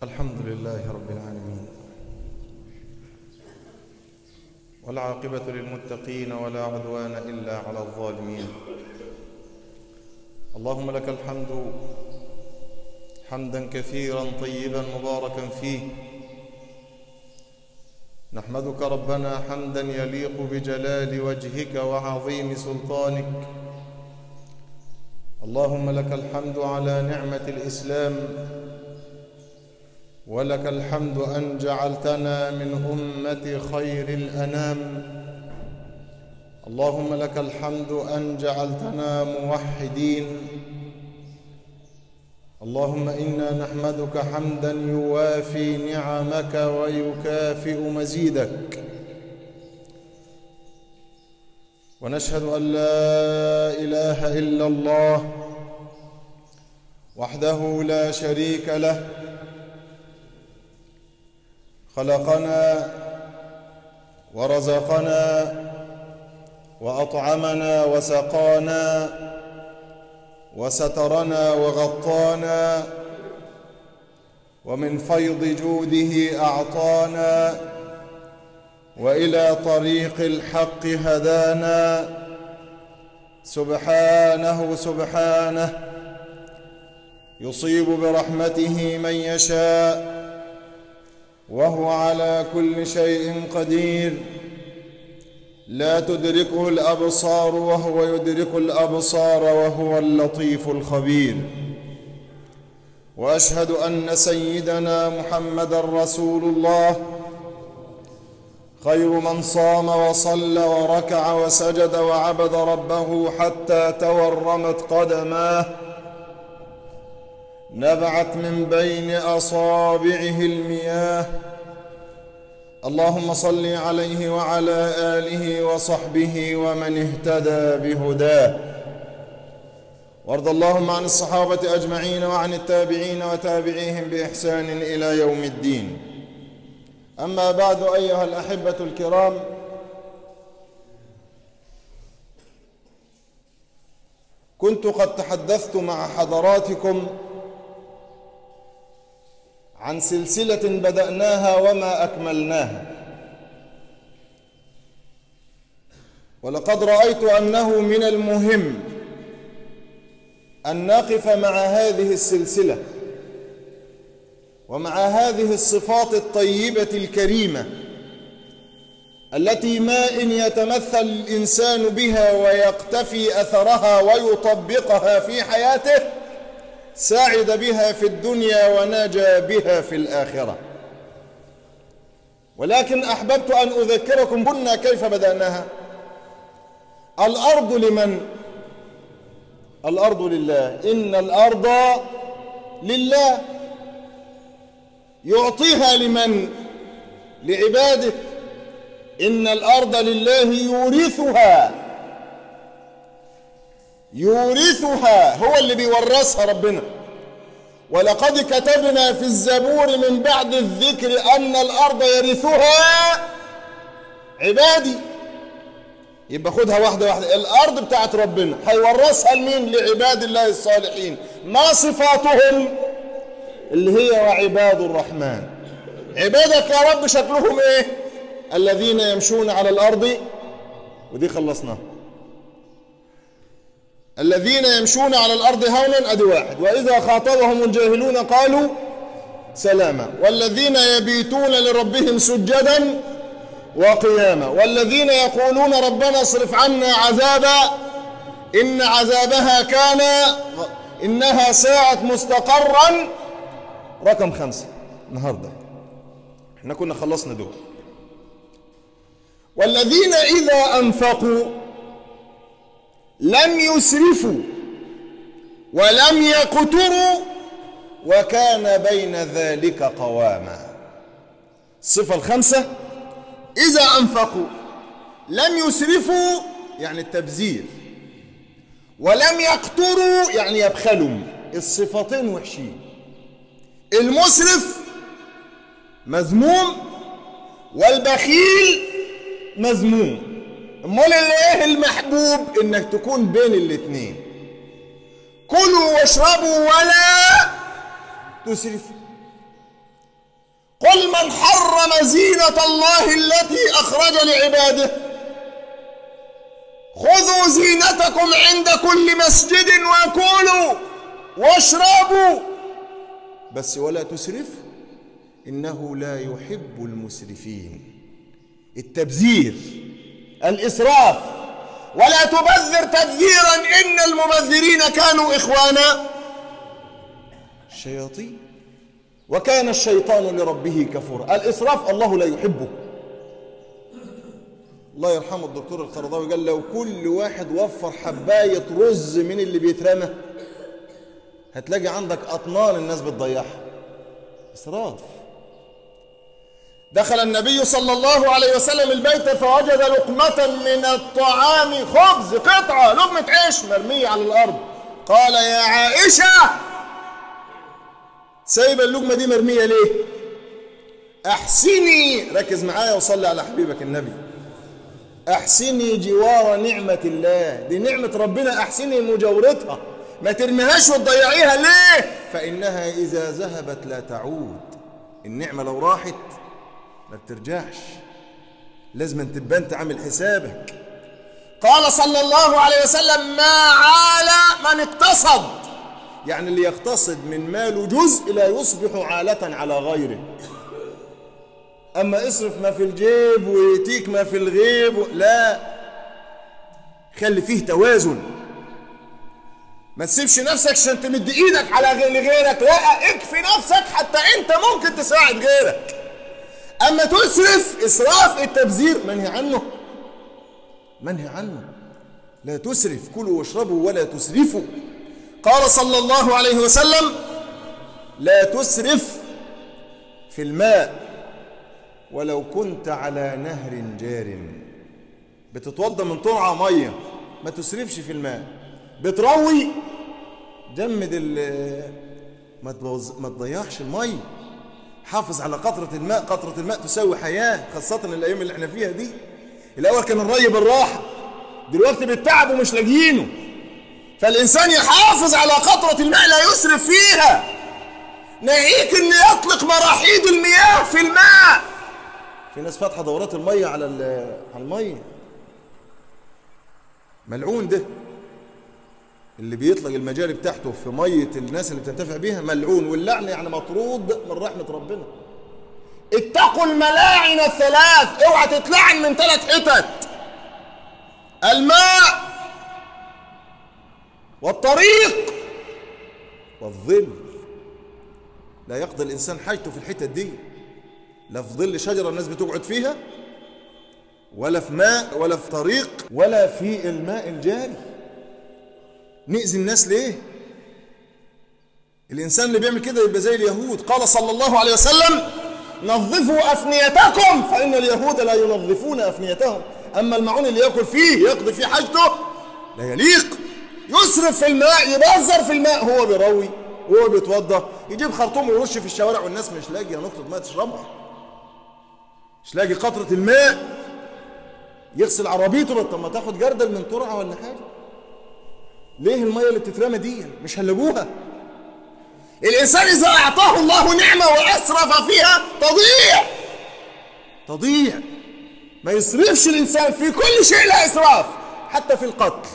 الحمد لله رب العالمين والعاقبة للمتقين ولا عدوان إلا على الظالمين اللهم لك الحمد حمدا كثيرا طيبا مباركا فيه نحمدك ربنا حمدا يليق بجلال وجهك وعظيم سلطانك اللهم لك الحمد على نعمة الإسلام ولك الحمد أن جعلتنا من أمة خير الأنام اللهم لك الحمد أن جعلتنا موحدين اللهم إنا نحمدك حمدا يوافي نعمك ويكافئ مزيدك ونشهد أن لا إله إلا الله وحده لا شريك له خلقنا ورزقنا وأطعمنا وسقانا وسترنا وغطانا ومن فيض جوده أعطانا وإلى طريق الحق هدانا سبحانه سبحانه يصيب برحمته من يشاء وهو على كل شيء قدير لا تدركه الابصار وهو يدرك الابصار وهو اللطيف الخبير واشهد ان سيدنا محمدا رسول الله خير من صام وصلى وركع وسجد وعبد ربه حتى تورمت قدماه نبعت من بين اصابعه المياه اللهم صل عليه وعلى اله وصحبه ومن اهتدى بهداه وارض اللهم عن الصحابه اجمعين وعن التابعين وتابعيهم باحسان الى يوم الدين اما بعد ايها الاحبه الكرام كنت قد تحدثت مع حضراتكم عن سلسلة بدأناها وما أكملناها ولقد رأيت أنه من المهم أن نقف مع هذه السلسلة ومع هذه الصفات الطيبة الكريمة التي ما إن يتمثل الإنسان بها ويقتفي أثرها ويطبقها في حياته سعد بها في الدنيا ونجا بها في الآخرة ولكن أحببت أن أذكركم كنا كيف بدأناها الأرض لمن الأرض لله إن الأرض لله يعطيها لمن لعباده إن الأرض لله يورثها يورثها هو اللي بيورثها ربنا ولقد كتبنا في الزبور من بعد الذكر أن الأرض يرثها عبادي يبقى خدها واحدة واحدة الأرض بتاعت ربنا هيورثها لمين لعباد الله الصالحين ما صفاتهم اللي هي وعباد الرحمن عبادك يا رب شكلهم ايه الذين يمشون على الأرض ودي خلصناها الذين يمشون على الأرض هونا أدي واحد وإذا خاطبهم الجاهلون قالوا سلاما والذين يبيتون لربهم سجدا وقياما والذين يقولون ربنا اصرف عنا عذابا إن عذابها كان إنها ساعة مستقرا رقم خمسة النهاردة احنا كنا خلصنا دول والذين إذا أنفقوا لم يسرفوا ولم يقتروا وكان بين ذلك قواما الصفة الخمسة إذا أنفقوا لم يسرفوا يعني التبذير ولم يقتروا يعني يبخلوا الصفتين وحشين المسرف مذموم والبخيل مذموم امال ايه المحبوب انك تكون بين الاتنين كلوا واشربوا ولا تسرفوا قل من حرم زينة الله التي أخرج لعباده خذوا زينتكم عند كل مسجد وكلوا واشربوا بس ولا تسرفوا إنه لا يحب المسرفين التبذير الإسراف ولا تبذر تبذيرا إن المبذرين كانوا إخوانا الشياطين وكان الشيطان لربه كفورا الإسراف الله لا يحبه الله يرحمه الدكتور القرضاوي قال لو كل واحد وفر حباية رز من اللي بيترمى هتلاقي عندك أطنان الناس بتضيعها إسراف دخل النبي صلى الله عليه وسلم البيت فوجد لقمة من الطعام خبز قطعة لقمة عيش مرمية على الأرض قال يا عائشة سايبة اللقمة دي مرمية ليه أحسني ركز معايا وصلي على حبيبك النبي أحسني جوار نعمة الله دي نعمة ربنا أحسني مجاورتها ما ترميهاش وتضيعيها ليه فإنها إذا ذهبت لا تعود النعمة لو راحت ما بترجعش لازم تبقى انت عامل حسابك قال صلى الله عليه وسلم ما عال من اقتصد يعني اللي يقتصد من ماله جزء لا يصبح عالة على غيره أما اصرف ما في الجيب ويأتيك ما في الغيب لا خلي فيه توازن ما تسيبش نفسك عشان تمد ايدك على غيرك لا اكفي نفسك حتى انت ممكن تساعد غيرك اما تسرف اسراف التبذير منهي عنه منهي عنه لا تسرف كلوا واشربوا ولا تسرفوا قال صلى الله عليه وسلم لا تسرف في الماء ولو كنت على نهر جار بتتوضى من طرعة مية ما تسرفش في الماء بتروي جمد ال ما تبوظ ما تضيعش المية حافظ على قطرة الماء قطرة الماء تساوي حياة خاصة الأيام اللي احنا فيها دي الأول كان الري بالراحة دلوقتي بالتعب ومش لاقيينه فالإنسان يحافظ على قطرة الماء لا يسرف فيها ناهيك إن يطلق مراحيض المياه في الماء في ناس فاتحة دورات المية على على المية ملعون ده اللي بيطلق المجاري بتاعته في مية الناس اللي بتنتفع بيها ملعون واللعن يعني مطرود من رحمة ربنا اتقوا الملاعن الثلاث اوعى تتلعن من ثلاث حتت الماء والطريق والظل لا يقضي الإنسان حاجته في الحتت دي لا في ظل شجرة الناس بتقعد فيها ولا في ماء ولا في طريق ولا في الماء الجاري نأذي الناس ليه الإنسان اللي بيعمل كده يبقى زي اليهود قال صلى الله عليه وسلم نظفوا أفنيتكم فإن اليهود لا ينظفون أفنيتهم أما المعون اللي يأكل فيه يقضي فيه حاجته لا يليق يسرف في الماء يبذر في الماء هو بيروي وهو بيتوضى يجيب خرطوم ويرش في الشوارع والناس مش لاقيه نقطة ماء تشربها مش لاقي قطرة الماء يغسل عربيته طب ما تاخد جردل من ترعة ولا حاجة ليه المية اللي بتترمى دي مش هلجوها الإنسان إذا أعطاه الله نعمة وأسرف فيها تضيع تضيع ما يسرفش الإنسان في كل شيء لا إسراف حتى في القتل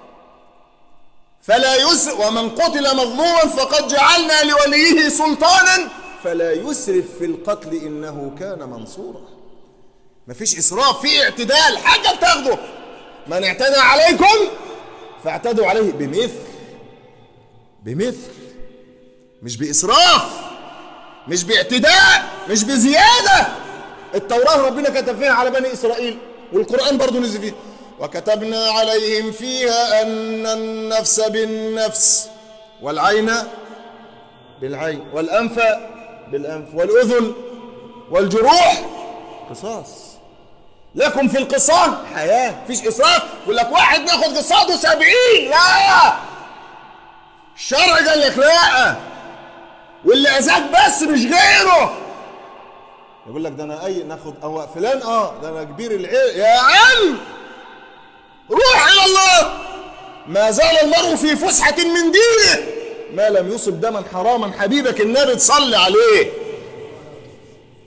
فلا يسرف ومن قتل مظلوما فقد جعلنا لوليه سلطانا فلا يسرف في القتل إنه كان منصورا مفيش إسراف في اعتدال حاجة بتاخده من اعتدى عليكم فاعتدوا عليه بمثل بمثل مش بإسراف مش باعتداء مش بزيادة التوراة ربنا كتب فيها على بني إسرائيل والقرآن برضو نزل فيه وكتبنا عليهم فيها أن النفس بالنفس والعين بالعين والأنف بالأنف والأذن والجروح قصاص لكم في القصاص حياة مفيش إسراف يقول لك واحد ناخد قصاده سبعين لا الشرع قال لك لا واللي أذاك بس مش غيره يقول لك ده أنا أي ناخد أو فلان أه ده أنا كبير العيل يا عم روح إلى الله ما زال المرء في فسحة من دينه ما لم يصب دما حراما حبيبك النبي تصلي عليه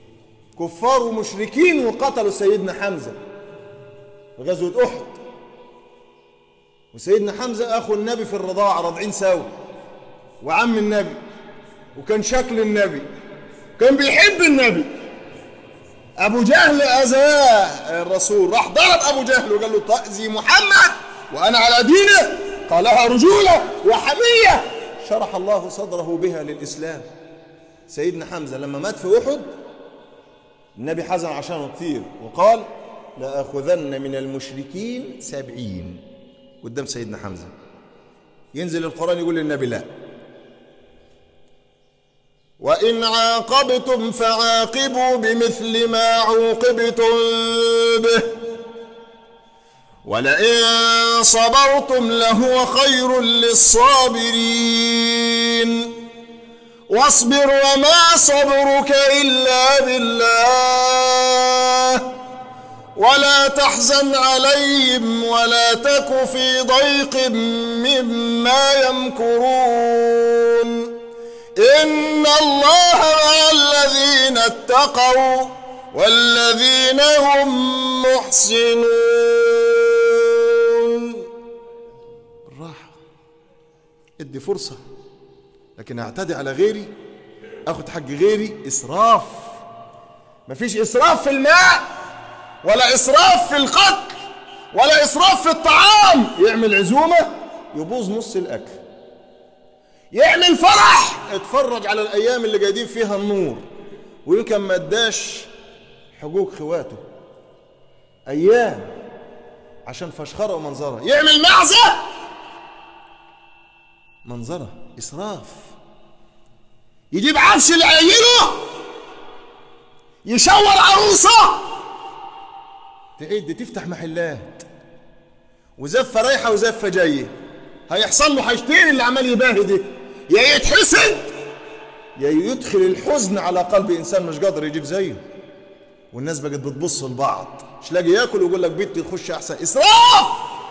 كفار ومشركين وقتلوا سيدنا حمزة في غزوة أحد وسيدنا حمزة أخو النبي في الرضاعة راضعين سوا وعم النبي وكان شكل النبي كان بيحب النبي أبو جهل أذاه الرسول راح ضرب أبو جهل وقال له تأذي محمد وأنا على دينه قالها رجولة وحمية شرح الله صدره بها للإسلام سيدنا حمزة لما مات في أحد النبي حزن عشانه كثير وقال لأخذن من المشركين سبعين قدام سيدنا حمزة ينزل القرآن يقول للنبي لا وإن عاقبتم فعاقبوا بمثل ما عوقبتم به ولئن صبرتم لهو خير للصابرين واصبر وما صبرك إلا بالله ولا تحزن عليهم ولا تك في ضيق مما يمكرون إن الله مع الذين اتقوا والذين هم محسنون بالراحة ادي فرصة لكن اعتدي على غيري اخد حق غيري اسراف مفيش اسراف في الماء ولا اسراف في القتل ولا اسراف في الطعام يعمل عزومة يبوظ نص الاكل يعمل فرح اتفرج على الايام اللي قاعدين فيها النور ويمكن ما اداش حقوق خواته ايام عشان فشخره ومنظره يعمل معزه منظره اسراف يجيب عفش لعينه يشور عروسه تعد تفتح محلات وزفه رايحه وزفه جايه هيحصل له حاجتين اللي عمال يباهي ده يا يتحسد يا يدخل الحزن على قلب انسان مش قادر يجيب زيه والناس بقت بتبص لبعض مش لاقي ياكل ويقول لك بنتي تخش احسن اسراف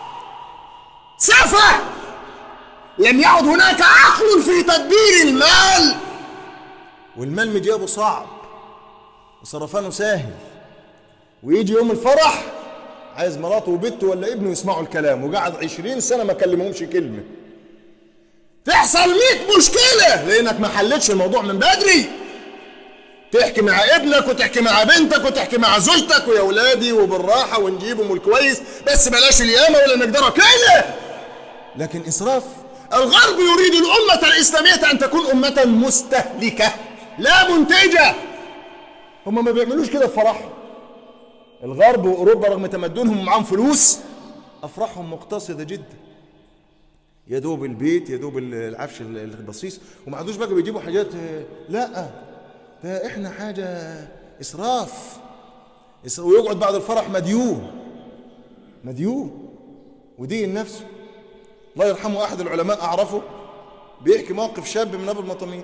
سفه لم يعد هناك عقل في تدبير المال والمال مجيبه صعب وصرفانه سهل ويجي يوم الفرح عايز مراته وبنته ولا ابنه يسمعوا الكلام وقعد عشرين سنة ما كلمهمش كلمة تحصل ميت مشكلة لأنك ما حلتش الموضوع من بدري تحكي مع ابنك وتحكي مع بنتك وتحكي مع زوجتك ويا ولادي وبالراحة ونجيبهم الكويس بس بلاش اليامة ولا نقدرها كده لكن إسراف الغرب يريد الأمة الإسلامية أن تكون أمة مستهلكة لا منتجة هم ما بيعملوش كده في فرحهم الغرب واوروبا رغم تمدنهم معاهم فلوس افراحهم مقتصده جدا يا دوب البيت يا دوب العفش البصيص وما عندوش بقى بيجيبوا حاجات لا ده احنا حاجه اسراف ويقعد بعد الفرح مديون مديون ودين نفسه الله يرحمه احد العلماء اعرفه بيحكي موقف شاب من ابو المطامين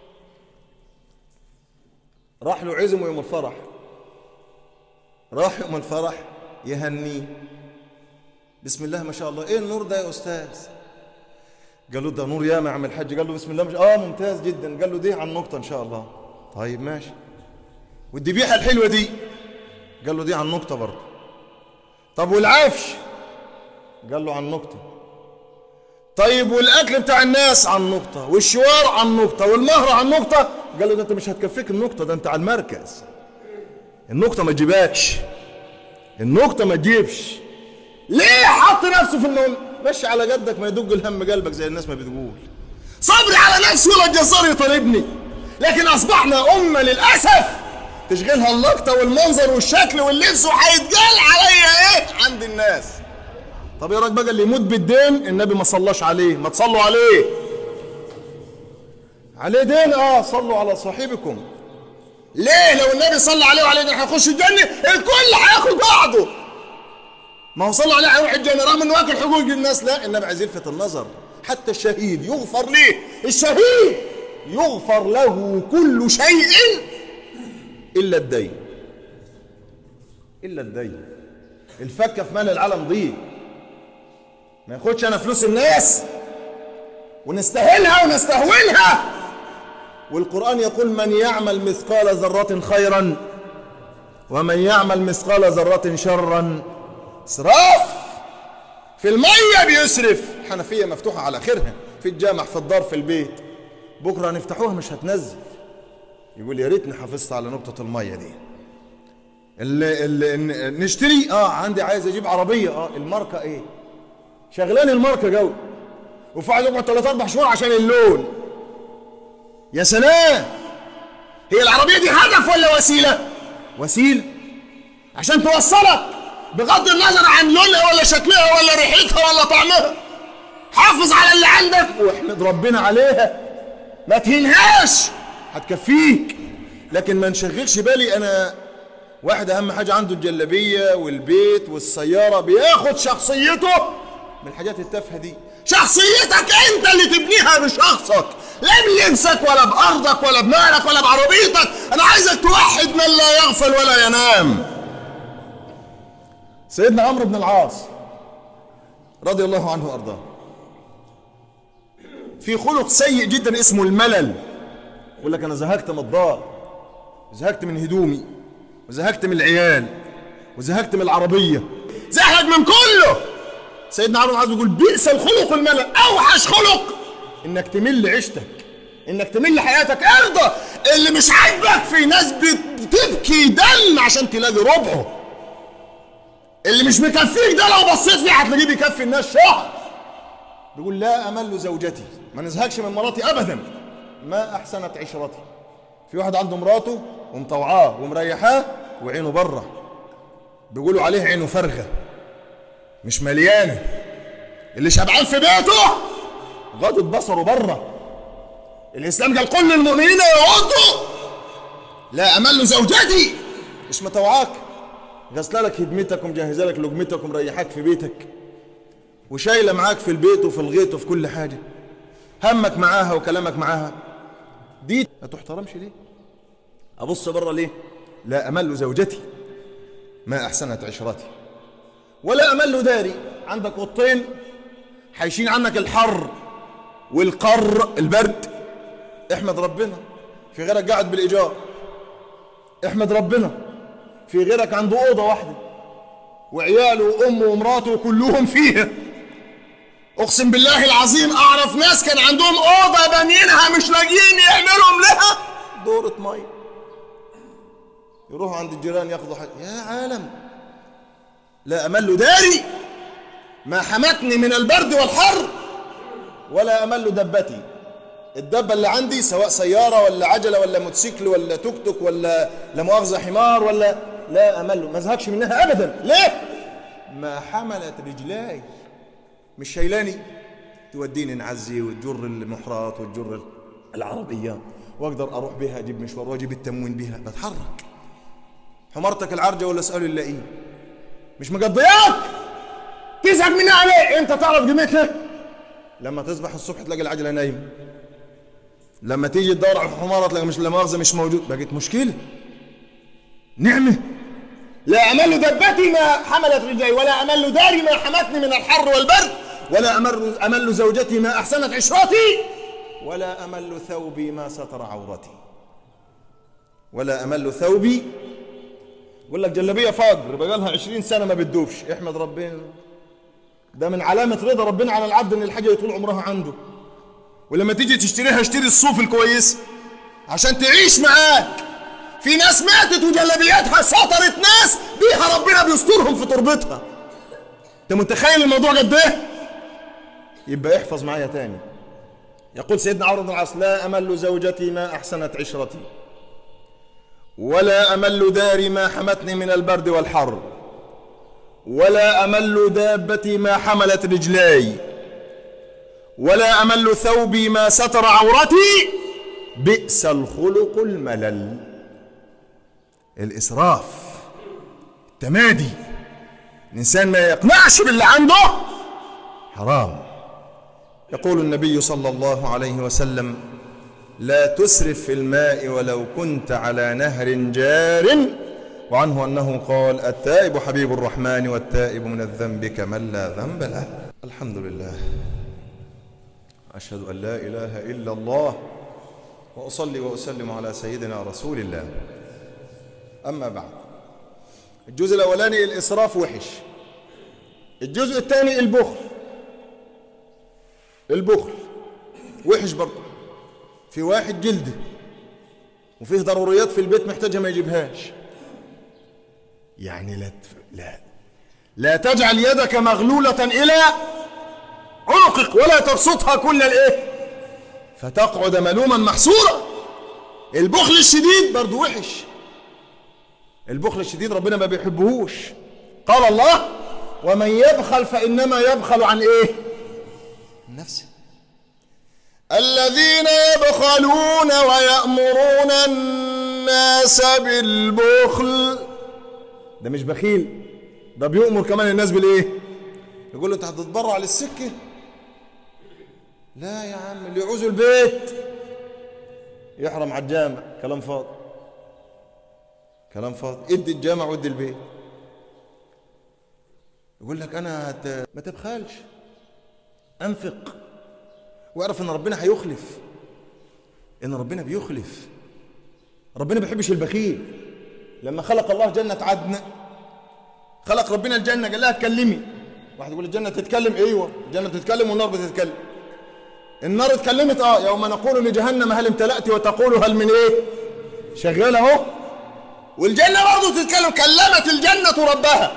راح له عزم يوم الفرح راح يوم الفرح يهنيه بسم الله ما شاء الله ايه النور ده يا استاذ قال له ده نور ياما يا عم الحاج قال له بسم الله ما شاء اه ممتاز جدا قال له دي على النقطه ان شاء الله طيب ماشي والذبيحه الحلوه دي قال له دي على النقطه برضه طب والعفش قال له على النقطه طيب والاكل بتاع الناس على النقطه والشوار على النقطه والمهر على النقطه قال له ده انت مش هتكفيك النقطه ده انت على المركز النقطة ما تجيبكش النقطة ما تجيبش ليه حط نفسه في النوم مشي على قدك ما يدق الهم قلبك زي الناس ما بتقول صبري على نفسي ولا الجزار يطالبني لكن اصبحنا امة للاسف تشغلها اللقطة والمنظر والشكل واللبس وهيتقال عليا ايه عند الناس طب ايه رايك بقى اللي يموت بالدين النبي ما صلاش عليه ما تصلوا عليه عليه دين اه صلوا على صاحبكم ليه لو النبي صلى عليه وعليه ده هيخش الجنة الكل هياخد بعضه ما هو صلى عليه هيروح الجنة رغم انه واكل حقوق الناس لا النبي عايز يلفت النظر حتى الشهيد يغفر ليه الشهيد يغفر له كل شيء الا الدين الا الدين الفكه في مال العالم ضيق ما ياخدش انا فلوس الناس ونستهلها ونستهونها والقرآن يقول من يعمل مثقال ذرة خيرا ومن يعمل مثقال ذرة شرا اسراف في المية بيسرف حنفية مفتوحة على آخرها في الجامع في الدار في البيت بكرة هنفتحوها مش هتنزل يقول يا ريتني حافظت على نقطة المية دي اللي اللي ن- نشتري اه عندي عايز اجيب عربية اه الماركة ايه شغلان الماركة جو وفي واحد يقعد ثلاث اربع شهور عشان اللون يا سلام هي العربية دي هدف ولا وسيلة وسيلة عشان توصلك بغض النظر عن لونها ولا شكلها ولا ريحتها ولا طعمها حافظ على اللي عندك واحمد ربنا عليها ما تهينهاش هتكفيك لكن ما نشغلش بالي انا واحد اهم حاجه عنده الجلابيه والبيت والسياره بياخد شخصيته من الحاجات التافهه دي شخصيتك انت اللي تبنيها بشخصك لا بلبسك ولا بارضك ولا بمالك ولا بعربيتك انا عايزك توحد من لا يغفل ولا ينام سيدنا عمرو بن العاص رضي الله عنه وارضاه في خلق سيء جدا اسمه الملل يقول لك انا زهقت من الدار زهقت من هدومي وزهقت من العيال وزهقت من العربيه زهق من كله سيدنا عمرو بن العاص بيقول بئس الخلق الملل اوحش خلق انك تمل عيشتك انك تمل حياتك ارضى اللي مش عاجبك في ناس بتبكي دم عشان تلاقي ربعه اللي مش مكفيك ده لو بصيت فيه هتلاقيه بيكفي الناس شهر بيقول لا امل زوجتي ما نزهقش من مراتي ابدا ما احسنت عشرتي في واحد عنده مراته ومطوعاه ومريحاه وعينه بره بيقولوا عليه عينه فارغه مش مليانه اللي شبعان في بيته غاضت بصره بره الاسلام قال كل المؤمنين يغضوا لا امل زوجتي مش مطوعاك غسله لك هدمتك ومجهزه لك لقمتك ومريحاك في بيتك وشايله معاك في البيت وفي الغيط وفي كل حاجه همك معاها وكلامك معاها دي ما تحترمش ليه ابص بره ليه لا امل زوجتي ما احسنت عشرتي ولا امل داري عندك اوضتين حايشين عنك الحر والقر البرد احمد ربنا في غيرك قاعد بالايجار احمد ربنا في غيرك عنده اوضه واحده وعياله وامه ومراته كلهم فيها اقسم بالله العظيم اعرف ناس كان عندهم اوضه بانيينها مش لاقيين يعملوا لها دوره ميه يروحوا عند الجيران ياخذوا حاجه يا عالم لا امل داري ما حمتني من البرد والحر ولا امل دبتي الدبه اللي عندي سواء سياره ولا عجله ولا موتوسيكل ولا توك توك ولا لا مؤاخذه حمار ولا لا امل ما ازهقش منها ابدا ليه ما حملت رجلاي مش شايلاني توديني نعزي وتجر المحرات وتجر العربيات واقدر اروح بها اجيب مشوار واجيب التموين بها بتحرك حمارتك العرجه ولا اساله الاقيه مش مقضياك تزهق منها ليه انت تعرف قيمتها لما تصبح الصبح تلاقي العجله نايمه لما تيجي تدور على الحماره تلاقي مش لا مؤاخذه مش موجود بقت مشكله نعمه لا امل دبتي ما حملت رجلي ولا امل داري ما حمتني من الحر والبرد ولا امل امل زوجتي ما احسنت عشرتي ولا امل ثوبي ما ستر عورتي ولا امل ثوبي يقول لك جلابيه فاجر بقى لها 20 سنه ما بتدوبش احمد ربنا ده من علامه رضا ربنا على العبد ان الحاجه يطول عمرها عنده ولما تيجي تشتريها اشتري الصوف الكويس عشان تعيش معاك في ناس ماتت وجلابياتها سطرت ناس بيها ربنا بيسترهم في تربتها انت متخيل الموضوع قد ايه يبقى احفظ معايا تاني يقول سيدنا عمرو بن العاص لا امل زوجتي ما احسنت عشرتي ولا امل داري ما حمتني من البرد والحر ولا امل دابتي ما حملت رجلاي ولا امل ثوبي ما ستر عورتي بئس الخلق الملل الاسراف التمادي الانسان ما يقنعش باللي عنده حرام يقول النبي صلى الله عليه وسلم لا تسرف في الماء ولو كنت على نهر جار وعنه انه قال التائب حبيب الرحمن والتائب من الذنب كمن لا ذنب له الحمد لله اشهد ان لا اله الا الله واصلي واسلم على سيدنا رسول الله اما بعد الجزء الأولاني الإسراف وحش الجزء الثاني البخل البخل وحش برضه في واحد جلده وفيه ضروريات في البيت محتاجها ما يجيبهاش يعني لا تف... لا لا تجعل يدك مغلولة إلى عنقك ولا تبسطها كل الايه فتقعد ملوما محسورا البخل الشديد برضه وحش البخل الشديد ربنا ما بيحبهوش قال الله ومن يبخل فإنما يبخل عن ايه نفسه الذين يبخلون ويأمرون الناس بالبخل ده مش بخيل ده بيؤمر كمان الناس بالايه يقول له انت هتتبرع للسكه لا يا عم اللي يعوز البيت يحرم على الجامع كلام فاضي كلام فاضي ادي الجامع وادي البيت يقول لك انا هت... ما تبخلش انفق واعرف ان ربنا هيخلف ان ربنا بيخلف ربنا ما بيحبش البخيل لما خلق الله جنة عدن خلق ربنا الجنة قال لها اتكلمي واحد يقول الجنة تتكلم ايوه الجنة تتكلم والنار بتتكلم النار اتكلمت اه يوم نقول لجهنم هل امتلأت وتقول هل من ايه شغالة اهو والجنة برضه تتكلم كلمت الجنة ربها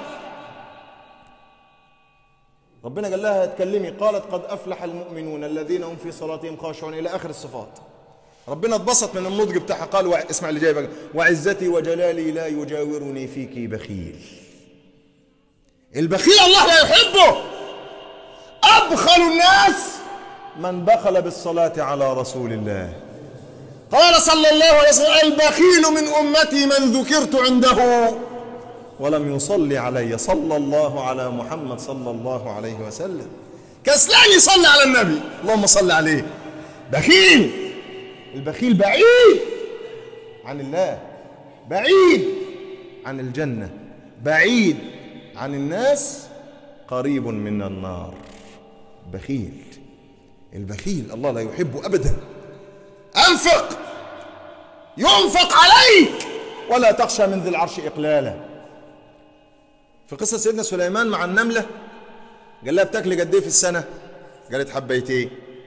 ربنا قال لها اتكلمي قالت قد أفلح المؤمنون الذين هم في صلاتهم خاشعون إلى آخر الصفات ربنا اتبسط من النضج بتاعها قال وع... اسمع اللي جاي بقى وعزتي وجلالي لا يجاورني فيك بخيل البخيل الله لا يحبه أبخل الناس من بخل بالصلاة على رسول الله قال صلى الله عليه وسلم البخيل من أمتي من ذكرت عنده ولم يصلي علي صلى الله على محمد صلى الله عليه وسلم كسلان يصلي على النبي اللهم صل عليه بخيل البخيل بعيد عن الله بعيد عن الجنة بعيد عن الناس قريب من النار بخيل البخيل الله لا يحبه أبدا أنفق ينفق عليك ولا تخشى من ذي العرش إقلالا في قصة سيدنا سليمان مع النملة قال لها بتاكلي قد ايه في السنة قالت حبيتين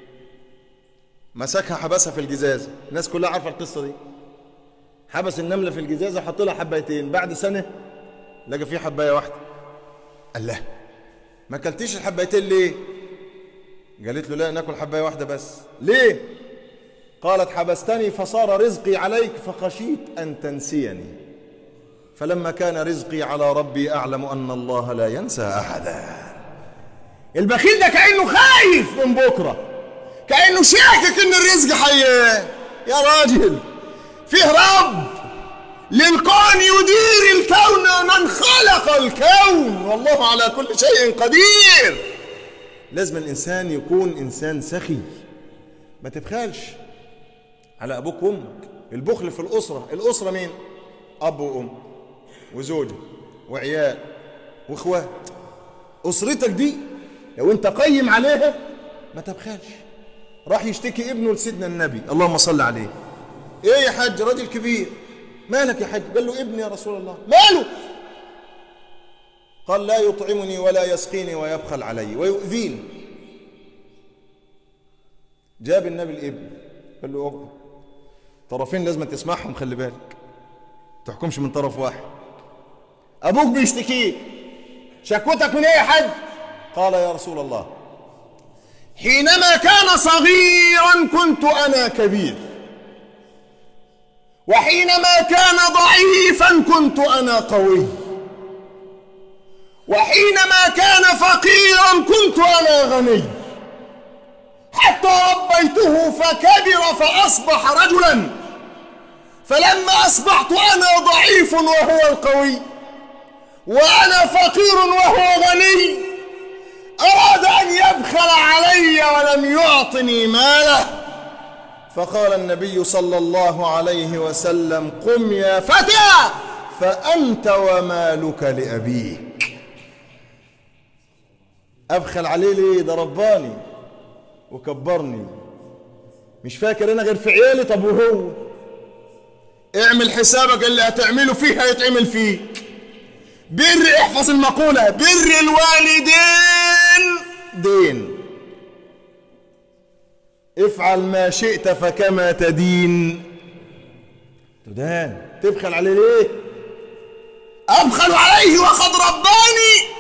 مسكها حبسها في الجزازة الناس كلها عارفة القصة دي حبس النملة في الجزازة حط لها حبيتين بعد سنة لقى فيه حباية واحدة قال له ما اكلتيش الحبايتين ليه قالت له لا ناكل حباية واحدة بس ليه قالت حبستني فصار رزقي عليك فخشيت أن تنسيني فلما كان رزقي على ربي أعلم أن الله لا ينسى أحدا البخيل ده كأنه خايف من بكرة كأنه شاكك إن الرزق حي يا راجل فيه رب للكون يدير الكون من خلق الكون والله على كل شيء قدير لازم الإنسان يكون إنسان سخي ما تبخلش على أبوك وأمك البخل في الأسرة الأسرة مين أب وأم وزوجة وعيال واخوات أسرتك دي لو أنت قيم عليها ما تبخلش راح يشتكي ابنه لسيدنا النبي اللهم صل عليه ايه يا حاج راجل كبير مالك يا حاج قال له ابني يا رسول الله ماله قال لا يطعمني ولا يسقيني ويبخل علي ويؤذيني جاب النبي الابن قال له اقعد طرفين لازم تسمعهم خلي بالك تحكمش من طرف واحد ابوك بيشتكيك شكوتك من ايه يا حاج قال يا رسول الله حينما كان صغيرا كنت انا كبير وحينما كان ضعيفا كنت انا قوي وحينما كان فقيرا كنت انا غني حتى ربيته فكبر فاصبح رجلا فلما اصبحت انا ضعيف وهو القوي وانا فقير وهو غني اراد ان يبخل علي ولم يعطني ماله فقال النبي صلى الله عليه وسلم قم يا فتى فانت ومالك لابيك ابخل عليه ليه ده رباني وكبرني مش فاكر انا غير في عيالي طب وهو اعمل حسابك اللي هتعمله فيه هيتعمل فيك بر احفظ المقولة بر الوالدين دين افعل ما شئت فكما تدين تدان تبخل عليه ليه ابخل عليه وقد رباني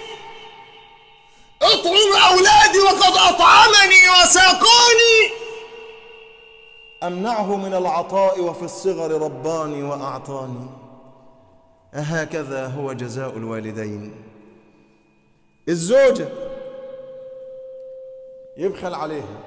اطعم اولادي وقد اطعمني وساقاني امنعه من العطاء وفي الصغر رباني واعطاني اهكذا هو جزاء الوالدين الزوجه يبخل عليها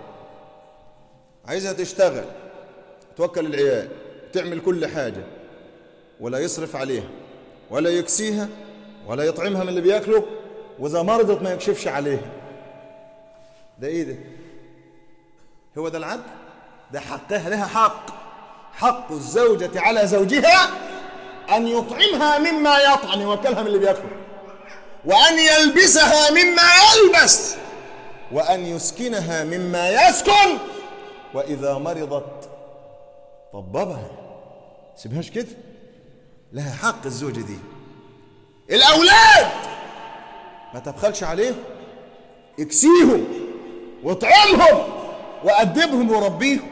عايزها تشتغل توكل العيال تعمل كل حاجه ولا يصرف عليها ولا يكسيها ولا يطعمها من اللي بياكله واذا مرضت ما يكشفش عليها ده ايه ده هو ده العدل ده حقها لها حق حق الزوجة على زوجها أن يطعمها مما يطعم يوكلها من اللي بياكله وأن يلبسها مما يلبس وأن يسكنها مما يسكن وإذا مرضت طببها سيبهاش كده لها حق الزوجة دي الأولاد ما تبخلش عليهم اكسيهم واطعمهم وأدبهم وربيهم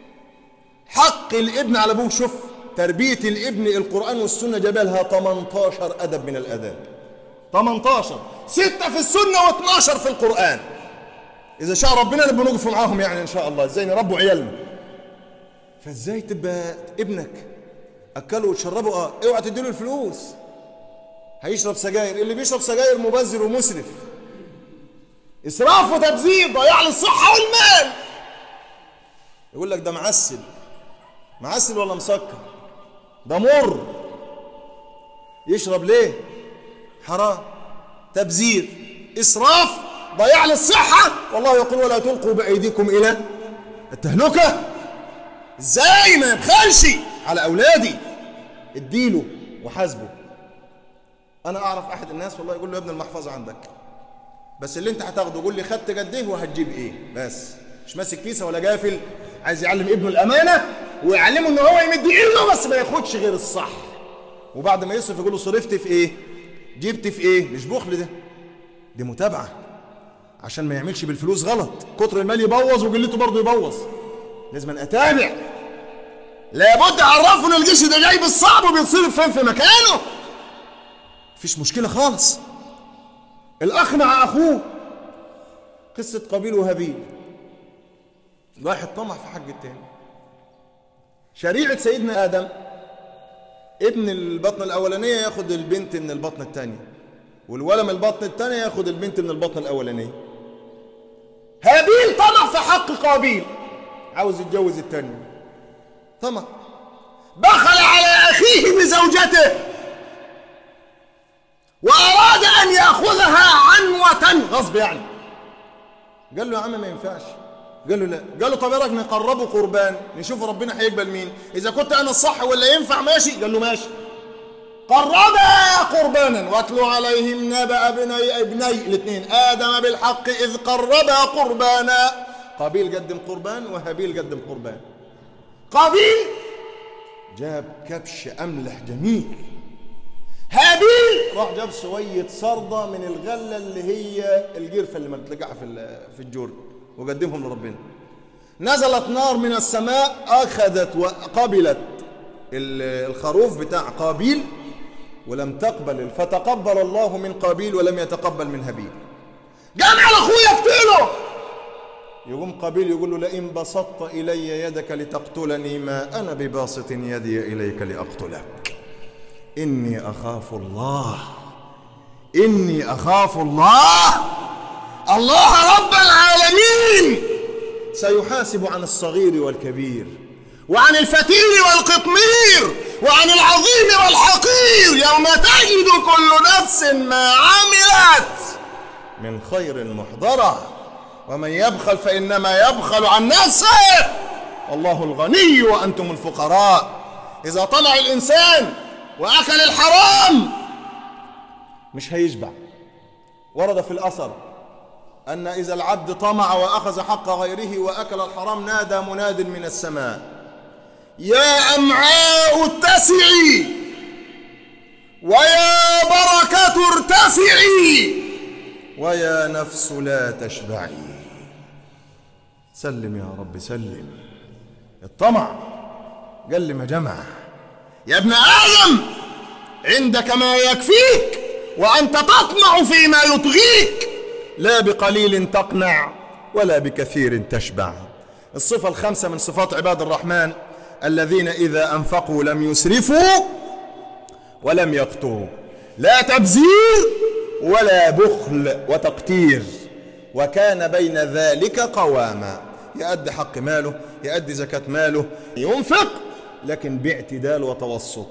حق الابن على ابوه شوف تربية الابن القرآن والسنة جابها 18 أدب من الآداب 18 ستة في السنة و12 في القرآن إذا شاء ربنا نبقى نقف معاهم يعني إن شاء الله إزاي نربوا عيالنا فإزاي تبقى ابنك أكله وتشربه آه اوعى تديله الفلوس هيشرب سجاير اللي بيشرب سجاير مبذر ومسرف إسراف وتبذير ضياع للصحة والمال يقول لك ده معسل معسل ولا مسكر ده مر يشرب ليه حرام تبذير اسراف ضياع للصحه والله يقول ولا تلقوا بايديكم الى التهلكه ازاي ما يبخلش على اولادي اديله وحاسبه انا اعرف احد الناس والله يقول له يا ابن المحفظه عندك بس اللي انت هتاخده قول لي خدت قد ايه وهتجيب ايه بس مش ماسك كيسه ولا جافل عايز يعلم ابنه الامانه ويعلمه ان هو يمد ايده بس ما ياخدش غير الصح وبعد ما يصرف يقول له صرفت في ايه جبت في ايه مش بخل ده دي متابعه عشان ما يعملش بالفلوس غلط كتر المال يبوظ وقلته برضه يبوظ لازم أن اتابع لابد اعرفه ان الجيش ده جاي بالصعب وبيتصرف فين في مكانه مفيش مشكله خالص الاخ مع اخوه قصه قابيل وهابيل واحد طمع في حق التاني شريعة سيدنا آدم ابن البطن الأولانية ياخد البنت من البطن الثانية والولد من البطن الثانية ياخد البنت من البطن الأولانية هابيل طمع في حق قابيل عاوز يتجوز الثاني طمع بخل على أخيه بزوجته وأراد أن يأخذها عنوة غصب يعني قال له يا عم ما ينفعش قال له لا قال له طب ايه رايك نقربه قربان نشوف ربنا هيقبل مين اذا كنت انا الصح ولا ينفع ماشي قال له ماشي قربا قربانا واتلو عليهم نبأ ابني ابني الاثنين ادم بالحق اذ قربا قربانا قابيل قدم قربان وهابيل قدم قربان قابيل جاب كبش املح جميل هابيل راح جاب شويه صرده من الغله اللي هي الجرفه اللي ما بتلقاها في في الجرد وقدمهم لربنا نزلت نار من السماء أخذت وقبلت الخروف بتاع قابيل ولم تقبل فتقبل الله من قابيل ولم يتقبل من هابيل قام على اخويا اقتله يقوم قابيل يقول له لئن بسطت الي يدك لتقتلني ما انا بباسط يدي اليك لاقتلك اني اخاف الله اني اخاف الله الله رب العالمين سيحاسب عن الصغير والكبير وعن الفتيل والقطمير وعن العظيم والحقير يوم تجد كل نفس ما عملت من خير محضرة ومن يبخل فإنما يبخل عن نفسه والله الغني وأنتم الفقراء إذا طلع الإنسان وأكل الحرام مش هيشبع ورد في الأثر أن إذا العبد طمع وأخذ حق غيره وأكل الحرام نادى مناد من السماء يا أمعاء اتسعي ويا بركة ارتفعي ويا نفس لا تشبعي سلم يا رب سلم الطمع قال لي ما جمع يا ابن آدم عندك ما يكفيك وأنت تطمع فيما يطغيك لا بقليل تقنع ولا بكثير تشبع الصفة الخامسة من صفات عباد الرحمن الذين إذا أنفقوا لم يسرفوا ولم يقتروا لا تبذير ولا بخل وتقتير وكان بين ذلك قواما يؤدي حق ماله يؤدي زكاة ماله ينفق لكن باعتدال وتوسط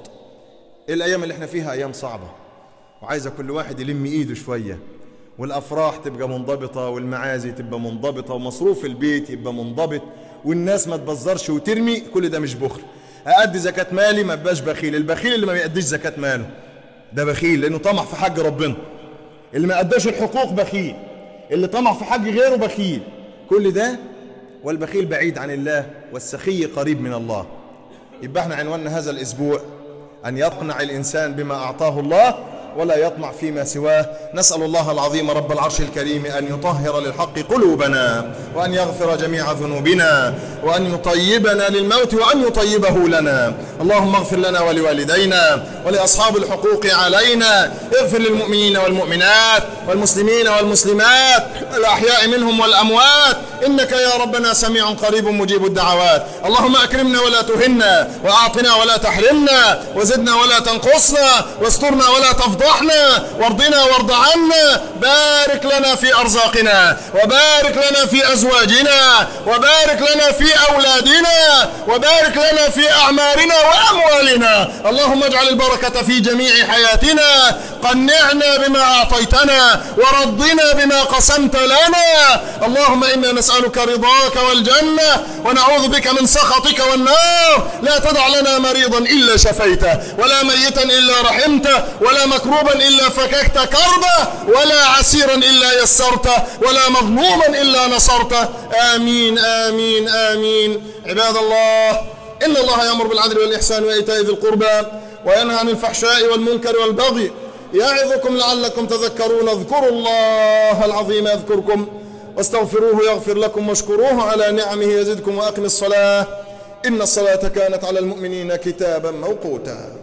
الأيام اللي احنا فيها أيام صعبة وعايزة كل واحد يلم إيده شوية والأفراح تبقى منضبطة والمعازي تبقى منضبطة ومصروف البيت يبقى منضبط والناس ما تبذرش وترمي كل ده مش بخل أأدي زكاة مالي ما بقاش بخيل البخيل اللي ما بيأديش زكاة ماله ده بخيل لأنه طمع في حق ربنا اللي ما أداش الحقوق بخيل اللي طمع في حق غيره بخيل كل ده والبخيل بعيد عن الله والسخي قريب من الله يبقى احنا عنواننا هذا الأسبوع أن يقنع الإنسان بما أعطاه الله ولا يطمع فيما سواه نسأل الله العظيم رب العرش الكريم أن يطهر للحق قلوبنا وأن يغفر جميع ذنوبنا وأن يطيبنا للموت وأن يطيبه لنا اللهم اغفر لنا ولوالدينا ولأصحاب الحقوق علينا اغفر للمؤمنين والمؤمنات والمسلمين والمسلمات الأحياء منهم والأموات إنك يا ربنا سميع قريب مجيب الدعوات اللهم أكرمنا ولا تهنا وأعطنا ولا تحرمنا وزدنا ولا تنقصنا واسترنا ولا تفضحنا وارضنا وارض عنا بارك لنا في أرزاقنا وبارك لنا في أزواجنا وبارك لنا في أولادنا وبارك لنا في أعمارنا وأموالنا اللهم اجعل البركة في جميع حياتنا قنعنا بما أعطيتنا ورضنا بما قسمت لنا اللهم إنا نسألك رضاك والجنة ونعوذ بك من سخطك والنار لا تدع لنا مريضا إلا شفيته ولا ميتا إلا رحمته ولا مكروبا إلا فككت كربه ولا عسيرا إلا يسرته ولا مظلوما إلا نصرته آمين آمين آمين عباد الله إن الله يأمر بالعدل والإحسان وإيتاء ذي القربى وينهى عن الفحشاء والمنكر والبغي يعظكم لعلكم تذكرون اذكروا الله العظيم يذكركم واستغفروه يغفر لكم واشكروه على نعمه يزدكم وأقم الصلاة إن الصلاة كانت على المؤمنين كتابا موقوتا